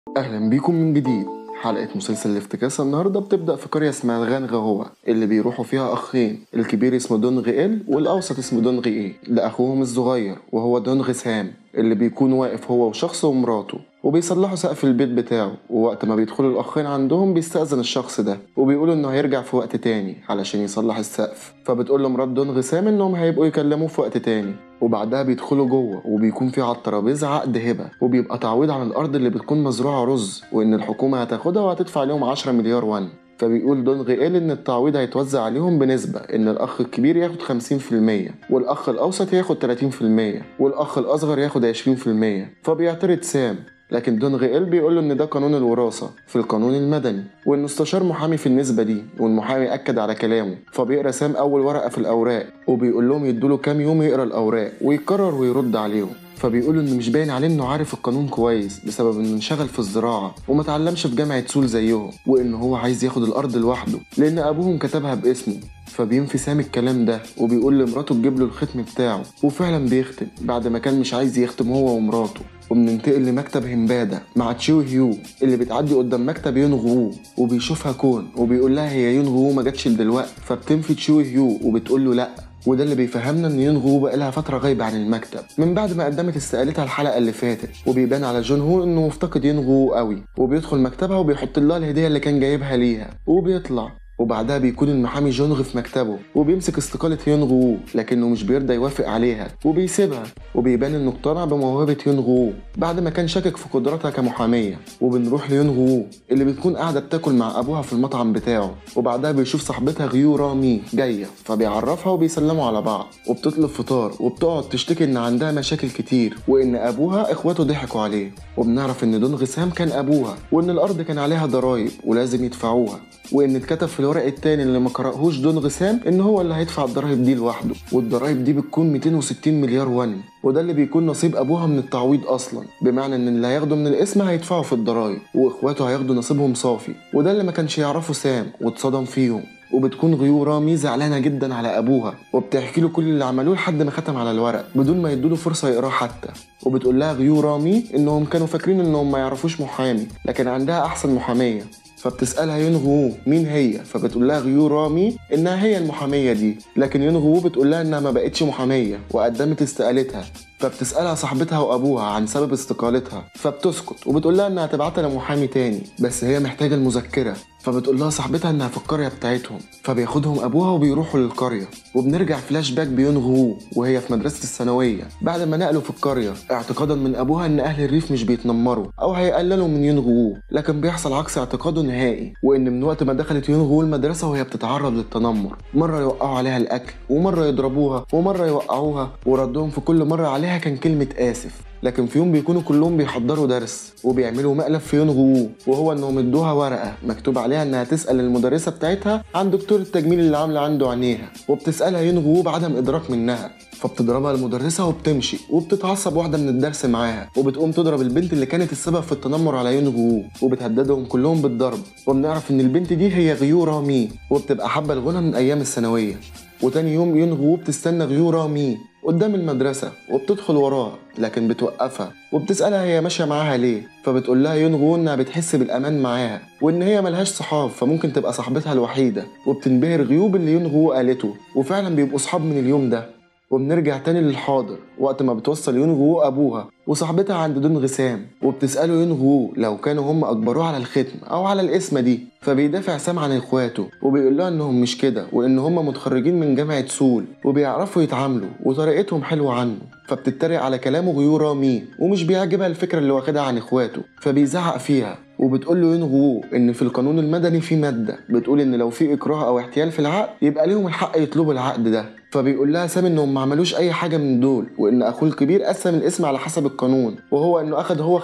أهلا بيكم من جديد حلقة مسلسل الافتكاسة النهاردة بتبدأ في قرية اسمها غانغا هو اللي بيروحوا فيها أخين الكبير اسمه دونغ إل والأوسط اسمه دونغ إيه ده أخوهم الصغير وهو دونغ سام اللي بيكون واقف هو وشخص ومراته وبيصلحوا سقف البيت بتاعه ووقت ما بيدخلوا الأخين عندهم بيستأذن الشخص ده وبيقولوا إنه هيرجع في وقت تاني علشان يصلح السقف فبتقول له مرات دونغ سام إنهم هيبقوا يكلموه في وقت تاني وبعدها بيدخلوا جوه وبيكون في على الترابيزه عقد هبه وبيبقى تعويض عن الارض اللي بتكون مزروعه رز وان الحكومه هتاخدها وهتدفع لهم 10 مليار ون فبيقول دونغ إيل إن التعويض هيتوزع عليهم بنسبة إن الأخ الكبير ياخد 50% والأخ الأوسط ياخد 30% والأخ الأصغر ياخد 20% فبيعترض سام لكن دونغ إيل بيقول له إن ده قانون الوراثة في القانون المدني وإنه استشار محامي في النسبة دي والمحامي أكد على كلامه فبيقرا سام أول ورقة في الأوراق وبيقول لهم يدوله كام يوم يقرا الأوراق ويكرر ويرد عليهم فبيقولوا إن مش باين عليه إنه عارف القانون كويس بسبب إنه انشغل في الزراعة وما اتعلمش في جامعة سول زيهم وإن هو عايز ياخد الأرض لوحده لأن أبوهم كتبها باسمه فبينفي سام الكلام ده وبيقول لمراته تجيب له الختم بتاعه وفعلا بيختم بعد ما كان مش عايز يختم هو ومراته وبننتقل لمكتب همبادا مع تشيو هيو اللي بتعدي قدام مكتب يون غوو وبيشوفها كون وبيقول لها هي يون غوو ما جاتش دلوقتي فبتنفي تشيو هيو وبتقول له لا وده اللي بيفهمنا ان يون غو بقى لها فتره غايبه عن المكتب من بعد ما قدمت استقالتها الحلقه اللي فاتت وبيبان على جون هو انه مفتقد يون غو قوي وبيدخل مكتبها وبيحط لها الهديه اللي كان جايبها ليها وبيطلع وبعدها بيكون المحامي جونغ في مكتبه وبيمسك استقالة يونغ وو لكنه مش بيرضى يوافق عليها وبيسيبها وبيبان انه اقتنع بموهبة يونغ وو بعد ما كان شاكك في قدراتها كمحامية وبنروح ليونغ وو اللي بتكون قاعدة بتاكل مع ابوها في المطعم بتاعه وبعدها بيشوف صاحبتها غيو رامي جاية فبيعرفها وبيسلموا على بعض وبتطلب فطار وبتقعد تشتكي ان عندها مشاكل كتير وان ابوها اخواته ضحكوا عليه وبنعرف ان دونغ سام كان ابوها وان الارض كان عليها ضرايب ولازم يدفعوها وان اتكتب في الورق التاني اللي ما قرأهوش دونغ سام ان هو اللي هيدفع الضرايب دي لوحده والضرايب دي بتكون 260 مليار ون وده اللي بيكون نصيب ابوها من التعويض اصلا بمعنى ان اللي هياخده من الاسم هيدفعوا في الضرايب واخواته هياخدوا نصيبهم صافي وده اللي ما كانش يعرفه سام واتصدم فيهم وبتكون غيو رامي زعلانه جدا على ابوها وبتحكي له كل اللي عملوه لحد ما ختم على الورق بدون ما يدوله فرصه يقراه حتى وبتقول لها غيو رامي انهم كانوا فاكرين انهم ما يعرفوش محامي لكن عندها احسن محاميه فبتسألها يونغ مين هي فبتقول لها غيو رامي انها هي المحامية دي لكن يونغ بتقول لها انها ما بقتش محامية وقدمت استقالتها فبتسألها صاحبتها وأبوها عن سبب استقالتها فبتسكت وبتقول لها إنها تبعتها لمحامي تاني بس هي محتاجة المذكرة فبتقول لها صاحبتها إنها في القرية بتاعتهم فبياخدهم أبوها وبيروحوا للقرية وبنرجع فلاش باك بيونغ وو وهي في مدرسة الثانوية بعد ما نقلوا في القرية اعتقادا من أبوها إن أهل الريف مش بيتنمروا أو هيقللوا من يونغ وو لكن بيحصل عكس اعتقاده نهائي وإن من وقت ما دخلت يونغ وو المدرسة وهي بتتعرض للتنمر مرة يوقعوا عليها الأكل ومرة يضربوها ومرة يوقعوها وردهم في كل مرة عليها كان كلمة آسف لكن في يوم بيكونوا كلهم بيحضروا درس وبيعملوا مقلب في يونغ وو وهو انهم ادوها ورقه مكتوب عليها انها تسال المدرسه بتاعتها عن دكتور التجميل اللي عامله عنده عينيها وبتسالها يونغ وو بعدم ادراك منها فبتضربها المدرسة وبتمشي وبتتعصب واحدة من الدرس معاها وبتقوم تضرب البنت اللي كانت السبب في التنمر على يونغ وو وبتهددهم كلهم بالضرب وبنعرف ان البنت دي هي غيو رامي وبتبقى حابة الغنى من ايام الثانوية وتاني يوم يونغ وو بتستنى غيو رامي قدام المدرسة وبتدخل وراها لكن بتوقفها وبتسألها هي ماشية معاها ليه فبتقول لها يونغو انها بتحس بالامان معاها وان هي ملهاش صحاب فممكن تبقى صاحبتها الوحيدة وبتنبهر غيوب اللي يونغو قالته وفعلا بيبقوا صحاب من اليوم ده وبنرجع تاني للحاضر وقت ما بتوصل يونغو ابوها وصاحبتها عند دون سام وبتسأله يونغو لو كانوا هم أجبروه على الختم أو على الاسمة دي فبيدافع سام عن إخواته وبيقول لها إنهم مش كده وإن هم متخرجين من جامعة سول وبيعرفوا يتعاملوا وطريقتهم حلوة عنه فبتتريق على كلامه غيو رامي ومش بيعجبها الفكرة اللي واخدها عن إخواته فبيزعق فيها وبتقول له يونغو ان في القانون المدني في ماده بتقول ان لو في اكراه او احتيال في العقد يبقى ليهم الحق يطلبوا العقد ده فبيقول لها سام انهم ما عملوش اي حاجه من دول وان اخوه الكبير قسم الاسم على حسب القانون وهو انه اخد هو 50%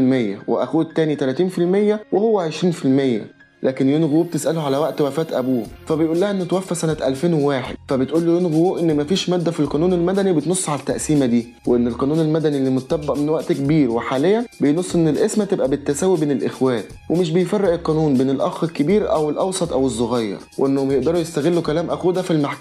واخوه التاني 30% وهو 20% لكن يونغو بتسأله على وقت وفاة أبوه فبيقول لها إنه توفى سنة 2001 فبتقول له يونغو إن مفيش مادة في القانون المدني بتنص على التقسيمة دي وإن القانون المدني اللي متطبق من وقت كبير وحاليا بينص إن القسمة تبقى بالتساوي بين الإخوات ومش بيفرق القانون بين الأخ الكبير أو الأوسط أو الصغير وإنهم يقدروا يستغلوا كلام أخوه ده في المحكمة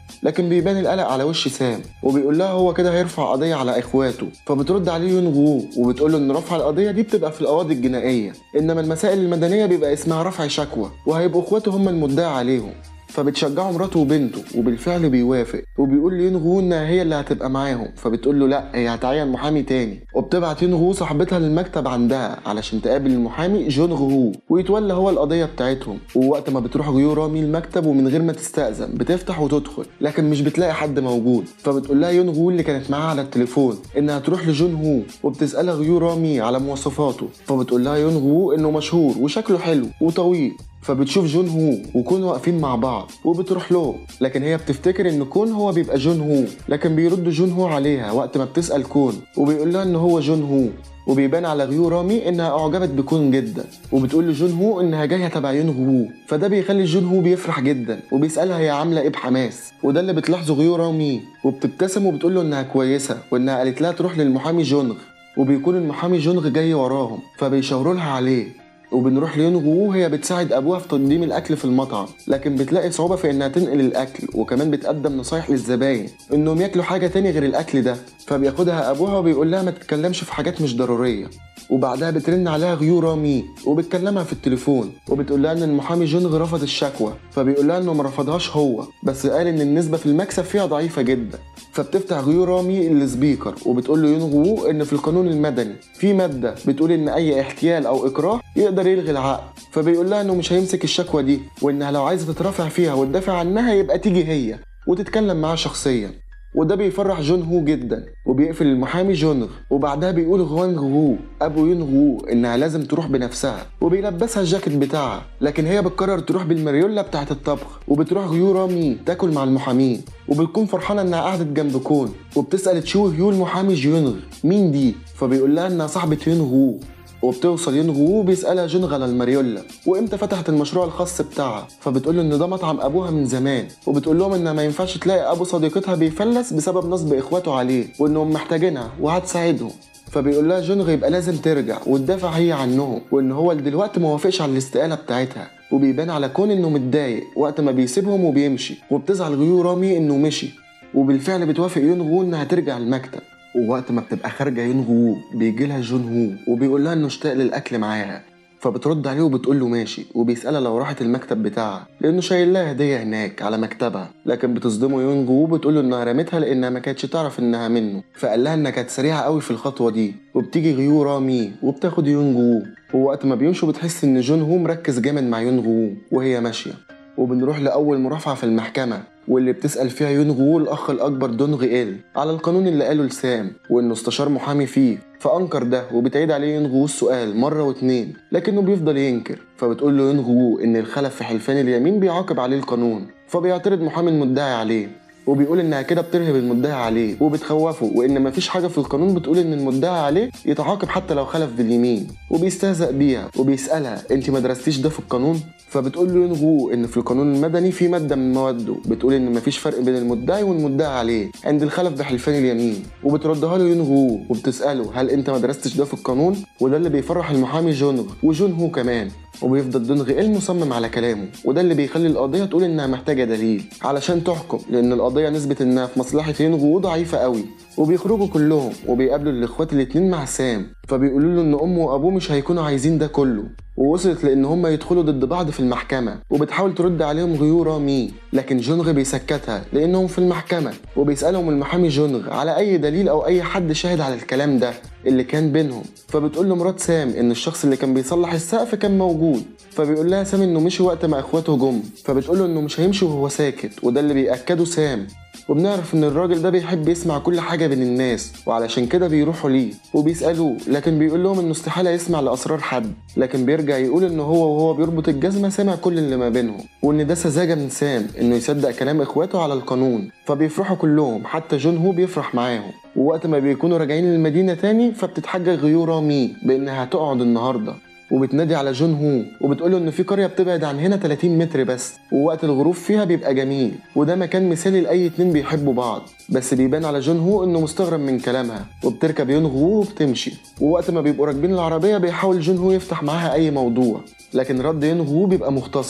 لكن بيبان القلق على وش سام وبيقول لها هو كده هيرفع قضيه على اخواته فبترد عليه يون غو وبتقول له ان رفع القضيه دي بتبقى في القواضي الجنائيه انما المسائل المدنيه بيبقى اسمها رفع شكوى وهيبقوا اخواته هم المدعي عليهم فبتشجعه مراته وبنته وبالفعل بيوافق وبيقول لينغو انها هي اللي هتبقى معاهم فبتقول له لا هي هتعين محامي تاني وبتبعت ينغو صاحبتها للمكتب عندها علشان تقابل المحامي جون غو ويتولى هو القضيه بتاعتهم ووقت ما بتروح غيو رامي المكتب ومن غير ما تستأذن بتفتح وتدخل لكن مش بتلاقي حد موجود فبتقول لها يونغو اللي كانت معاها على التليفون انها تروح لجون هو وبتسألها غيو رامي على مواصفاته فبتقول لها يونغو انه مشهور وشكله حلو وطويل فبتشوف جون هو وكون واقفين مع بعض وبتروح له لكن هي بتفتكر ان كون هو بيبقى جون هو لكن بيرد جون هو عليها وقت ما بتسأل كون وبيقول لها ان هو جون هو وبيبان على غيو رامي انها اعجبت بكون جدا وبتقول لجون هو انها جايه تبع يون هو فده بيخلي جون هو بيفرح جدا وبيسالها هي عامله ايه بحماس وده اللي بتلاحظه غيو رامي وبتبتسم وبتقول له انها كويسه وانها قالت لها تروح للمحامي جونغ وبيكون المحامي جونغ جاي وراهم فبيشاوروا لها عليه وبنروح ليونغ وهي بتساعد ابوها في تقديم الاكل في المطعم لكن بتلاقي صعوبه في انها تنقل الاكل وكمان بتقدم نصايح للزباين انهم ياكلوا حاجه تاني غير الاكل ده فبياخدها ابوها وبيقول لها ما تتكلمش في حاجات مش ضروريه وبعدها بترن عليها غيو رامي وبتكلمها في التليفون وبتقول لها ان المحامي جونغ رفض الشكوى فبيقول لها انه ما رفضهاش هو بس قال ان النسبه في المكسب فيها ضعيفه جدا فبتفتح غيو رامي السبيكر وبتقول له يونغ ان في القانون المدني في ماده بتقول ان اي احتيال او اكراه يقدر يلغي العقد فبيقول لها انه مش هيمسك الشكوى دي وانها لو عايزه تترافع فيها وتدافع عنها يبقى تيجي هي وتتكلم معاه شخصيا وده بيفرح جون هو جدا وبيقفل المحامي جونغ وبعدها بيقول غوانغ هو ابو يون هو انها لازم تروح بنفسها وبيلبسها الجاكيت بتاعها لكن هي بتقرر تروح بالمريولا بتاعت الطبخ وبتروح غيو رامي تاكل مع المحامين وبتكون فرحانه انها قعدت جنب كون وبتسال تشو هيو المحامي جيونغ مين دي فبيقول لها انها صاحبه يونغ هو وبتوصل يونغو وبيسألها جونغ على الماريولا وامتى فتحت المشروع الخاص بتاعها فبتقول له ان ده مطعم ابوها من زمان وبتقول لهم انها ما ينفعش تلاقي ابو صديقتها بيفلس بسبب نصب اخواته عليه وانهم محتاجينها وهتساعدهم فبيقول لها جونغ يبقى لازم ترجع وتدافع هي عنهم وان هو دلوقتي ما وافقش على الاستقاله بتاعتها وبيبان على كون انه متضايق وقت ما بيسيبهم وبيمشي وبتزعل غيو رامي انه مشي وبالفعل بتوافق يونغو انها ترجع المكتب ووقت ما بتبقى خارجه يونغو بيجي لها جون هو وبيقول لها انه اشتاق للاكل معاها فبترد عليه وبتقول له ماشي وبيسألها لو راحت المكتب بتاعها لأنه شايل لها هدية هناك على مكتبها لكن بتصدمه يونغو وبتقول له إنها رمتها لأنها ما كانتش تعرف إنها منه فقال لها إنها كانت سريعة قوي في الخطوة دي وبتيجي غيو رامي وبتاخد يونغو ووقت ما بيمشوا بتحس إن جون هو مركز جامد مع يونغو وهي ماشية وبنروح لأول مرافعة في المحكمة واللي بتسأل فيها يونغو الأخ الأكبر دونغ إيل على القانون اللي قاله لسام وإنه استشار محامي فيه فأنكر ده وبتعيد عليه يونغو السؤال مرة واتنين لكنه بيفضل ينكر فبتقول له يونغو إن الخلف في حلفان اليمين بيعاقب عليه القانون فبيعترض محامي المدعي عليه وبيقول انها كده بترهب المدعي عليه وبتخوفه وان مفيش حاجه في القانون بتقول ان المدعي عليه يتعاقب حتى لو خلف باليمين وبيستهزأ بيها وبيسالها انت ما درستيش ده في القانون فبتقول له ينغو ان في القانون المدني في ماده من مواده بتقول ان مفيش فرق بين المدعي والمدعي عليه عند الخلف بحلفان اليمين وبتردها له ينغو وبتساله هل انت ما درستش ده في القانون وده اللي بيفرح المحامي جونغ وجون هو كمان وبيفضل دونغ إيل مصمم على كلامه وده اللي بيخلي القضية تقول إنها محتاجة دليل علشان تحكم لأن القضية نسبة إنها في مصلحة ينغو ضعيفة قوي وبيخرجوا كلهم وبيقابلوا الإخوات الاتنين مع سام فبيقولوا له إن أمه وأبوه مش هيكونوا عايزين ده كله ووصلت لان هما يدخلوا ضد بعض في المحكمة وبتحاول ترد عليهم غيورة مي لكن جونغ بيسكتها لانهم في المحكمة وبيسألهم المحامي جونغ على اي دليل او اي حد شاهد على الكلام ده اللي كان بينهم فبتقول له مرات سام ان الشخص اللي كان بيصلح السقف كان موجود فبيقول لها سام انه مشي وقت ما اخواته جم فبتقول له انه مش هيمشي وهو ساكت وده اللي بيأكده سام وبنعرف ان الراجل ده بيحب يسمع كل حاجة بين الناس وعلشان كده بيروحوا ليه وبيسألوه لكن بيقول لهم انه استحالة يسمع لأسرار حد لكن بيرجع يقول ان هو وهو بيربط الجزمة سمع كل اللي ما بينهم وان ده سذاجة من سام انه يصدق كلام اخواته على القانون فبيفرحوا كلهم حتى جون هو بيفرح معاهم ووقت ما بيكونوا راجعين للمدينة تاني فبتتحجج غيورة مي بانها هتقعد النهارده وبتنادي على جون هو وبتقوله ان في قريه بتبعد عن هنا 30 متر بس ووقت الغروب فيها بيبقى جميل وده مكان مثالي لاي اتنين بيحبوا بعض بس بيبان على جون هو انه مستغرب من كلامها وبتركب يون هو وبتمشي ووقت ما بيبقوا راكبين العربيه بيحاول جون هو يفتح معاها اي موضوع لكن رد يون هو بيبقى مختصر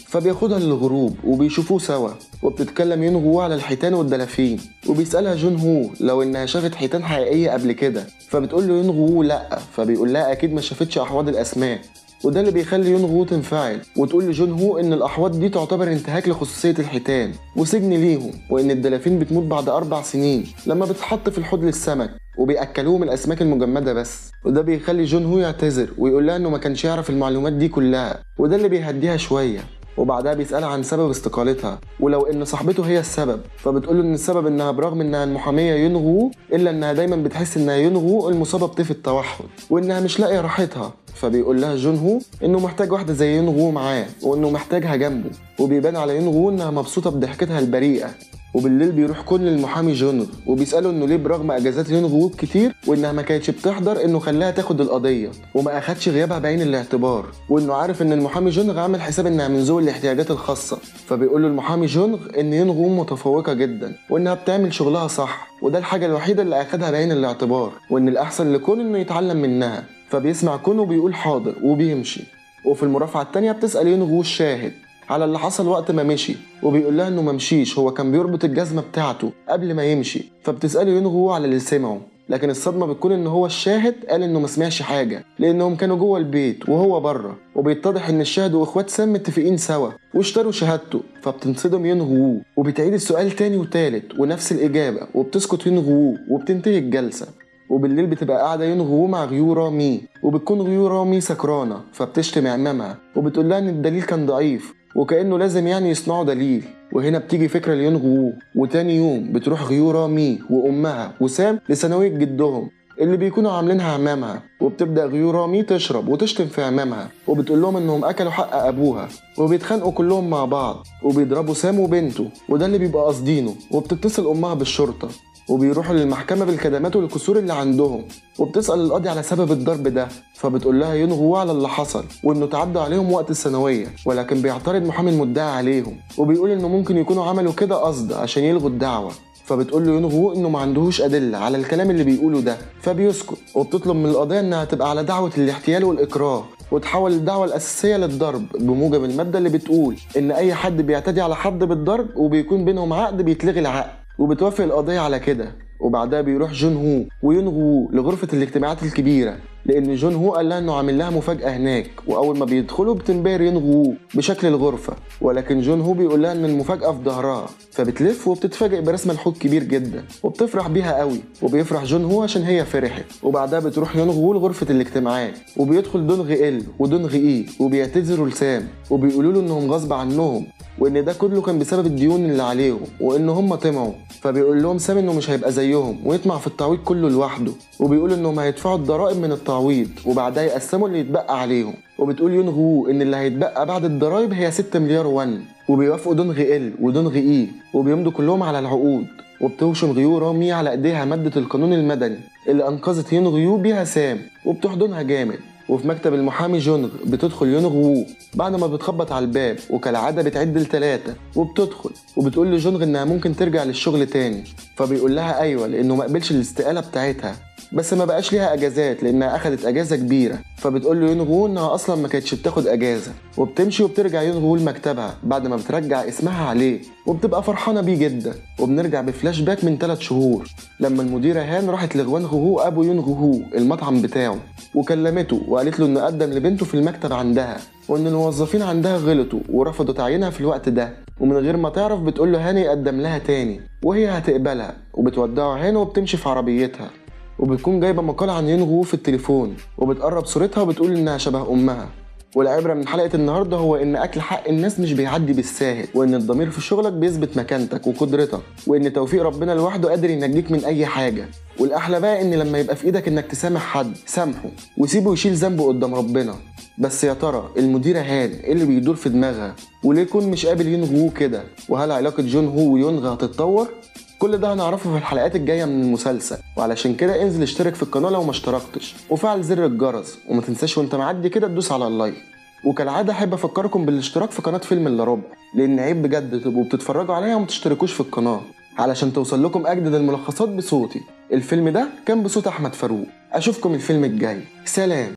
فبياخدها للغروب وبيشوفوه سوا وبتتكلم يون غو على الحيتان والدلافين وبيسألها جون هو لو انها شافت حيتان حقيقية قبل كده فبتقول له يون غو لا فبيقول لها اكيد ما شافتش احواض الاسماك وده اللي بيخلي يون غو تنفعل وتقول لجون هو ان الاحواض دي تعتبر انتهاك لخصوصيه الحيتان وسجن ليهم وان الدلافين بتموت بعد اربع سنين لما بتتحط في الحوض للسمك وبياكلوهم الاسماك المجمده بس وده بيخلي جون هو يعتذر ويقول لها انه ما كانش يعرف المعلومات دي كلها وده اللي بيهديها شويه وبعدها بيسألها عن سبب استقالتها ولو ان صاحبته هي السبب فبتقول له ان السبب انها برغم انها المحاميه ينغو الا انها دايما بتحس انها ينغو المصابه بطيف التوحد وانها مش لاقيه راحتها فبيقول لها جون هو انه محتاج واحده زي ينغو معاه وانه محتاجها جنبه وبيبان على ينغو انها مبسوطه بضحكتها البريئه وبالليل بيروح كل المحامي جونغ وبيساله انه ليه برغم اجازات يونغ كتير وانها ما كانتش بتحضر انه خلاها تاخد القضيه وما اخدش غيابها بعين الاعتبار وانه عارف ان المحامي جونغ عامل حساب انها من ذوي الاحتياجات الخاصه فبيقول له المحامي جونغ ان يونغ متفوقه جدا وانها بتعمل شغلها صح وده الحاجه الوحيده اللي اخدها بعين الاعتبار وان الاحسن لكون انه يتعلم منها فبيسمع كون وبيقول حاضر وبيمشي وفي المرافعه التانيه بتسال يونغ الشاهد على اللي حصل وقت ما مشي وبيقول لها انه ما مشيش هو كان بيربط الجزمه بتاعته قبل ما يمشي فبتساله ينغو على اللي سمعه لكن الصدمه بتكون ان هو الشاهد قال انه ما سمعش حاجه لانهم كانوا جوه البيت وهو بره وبيتضح ان الشاهد واخوات سام متفقين سوا واشتروا شهادته فبتنصدم ينغو وبتعيد السؤال تاني وتالت ونفس الاجابه وبتسكت ينغو وبتنتهي الجلسه وبالليل بتبقى قاعده ينغو مع غيورة مي وبتكون غيورة مي سكرانه فبتشتم عمامها وبتقول لها ان الدليل كان ضعيف وكأنه لازم يعني يصنعوا دليل وهنا بتيجي فكرة ليونغ وتاني يوم بتروح غيورة مي وأمها وسام لثانوية جدهم اللي بيكونوا عاملينها عمامها وبتبدأ غيورة مي تشرب وتشتم في عمامها وبتقول لهم انهم اكلوا حق ابوها وبيتخانقوا كلهم مع بعض وبيضربوا سام وبنته وده اللي بيبقى قاصدينه وبتتصل امها بالشرطة وبيروحوا للمحكمة بالكدمات والكسور اللي عندهم وبتسأل القاضي على سبب الضرب ده فبتقول لها ينغوا على اللي حصل وانه تعدى عليهم وقت الثانوية ولكن بيعترض محامي المدعي عليهم وبيقول انه ممكن يكونوا عملوا كده قصد عشان يلغوا الدعوة فبتقول له ينغو انه ما عندهوش ادله على الكلام اللي بيقوله ده فبيسكت وبتطلب من القضيه انها تبقى على دعوه الاحتيال والاكراه وتحول الدعوة الأساسية للضرب بموجب المادة اللي بتقول إن أي حد بيعتدي على حد بالضرب وبيكون بينهم عقد بيتلغي العقد وبتوافق القضية على كده وبعدها بيروح جون هو وينغو لغرفة الاجتماعات الكبيرة لأن جون هو قال لها إنه عامل لها مفاجأة هناك وأول ما بيدخلوا بتنبهر ينغو بشكل الغرفة ولكن جون هو بيقول لها إن المفاجأة في ظهرها فبتلف وبتتفاجئ برسمة الحوت كبير جدا وبتفرح بيها قوي وبيفرح جون هو عشان هي فرحت وبعدها بتروح ينغو لغرفة الاجتماعات وبيدخل دونغ ال ودونغ اي وبيعتذروا لسام وبيقولوا له إنهم غصب عنهم وان ده كله كان بسبب الديون اللي عليهم وان هم طمعوا فبيقول لهم سام انه مش هيبقى زيهم ويطمع في التعويض كله لوحده وبيقول انهم هيدفعوا الضرائب من التعويض وبعدها يقسموا اللي يتبقى عليهم وبتقول يونغو ان اللي هيتبقى بعد الضرايب هي 6 مليار ون وبيوافقوا دونغ ال ودونغ اي وبيمضوا كلهم على العقود وبتوشم غيو رامي على ايديها مادة القانون المدني اللي انقذت يون غيو بيها سام وبتحضنها جامد وفي مكتب المحامي جونغ بتدخل يونغ وو بعد ما بتخبط على الباب وكالعادة بتعد لتلاتة وبتدخل وبتقول لجونغ انها ممكن ترجع للشغل تاني فبيقول لها ايوه لانه ما قبلش الاستقالة بتاعتها بس ما بقاش ليها اجازات لانها اخدت اجازه كبيره فبتقول له يونغو انها اصلا ما كانتش بتاخد اجازه وبتمشي وبترجع يونغو لمكتبها بعد ما بترجع اسمها عليه وبتبقى فرحانه بيه جدا وبنرجع بفلاش باك من 3 شهور لما المديره هان راحت لغوان غوهو ابو يونغو هو المطعم بتاعه وكلمته وقالت له انه قدم لبنته في المكتب عندها وان الموظفين عندها غلطوا ورفضوا تعيينها في الوقت ده ومن غير ما تعرف بتقول له هاني يقدم لها تاني وهي هتقبلها وبتودعه هاني وبتمشي في عربيتها وبتكون جايبه مقال عن ينغو في التليفون وبتقرب صورتها وبتقول انها شبه امها والعبره من حلقه النهارده هو ان اكل حق الناس مش بيعدي بالساهل وان الضمير في شغلك بيثبت مكانتك وقدرتك وان توفيق ربنا لوحده قادر ينجيك من اي حاجه والاحلى بقى ان لما يبقى في ايدك انك تسامح حد سامحه وسيبه يشيل ذنبه قدام ربنا بس يا ترى المديرة هان ايه اللي بيدور في دماغها وليه يكون مش قابل يونغ كده وهل علاقة جون هو ويونغ هتتطور كل ده هنعرفه في الحلقات الجايه من المسلسل وعلشان كده انزل اشترك في القناه لو ما اشتركتش وفعل زر الجرس وما تنساش وانت معدي كده تدوس على اللايك وكالعاده احب افكركم بالاشتراك في قناه فيلم الا ربع لان عيب بجد تبقوا بتتفرجوا عليها وما تشتركوش في القناه علشان توصل لكم اجدد الملخصات بصوتي الفيلم ده كان بصوت احمد فاروق اشوفكم الفيلم الجاي سلام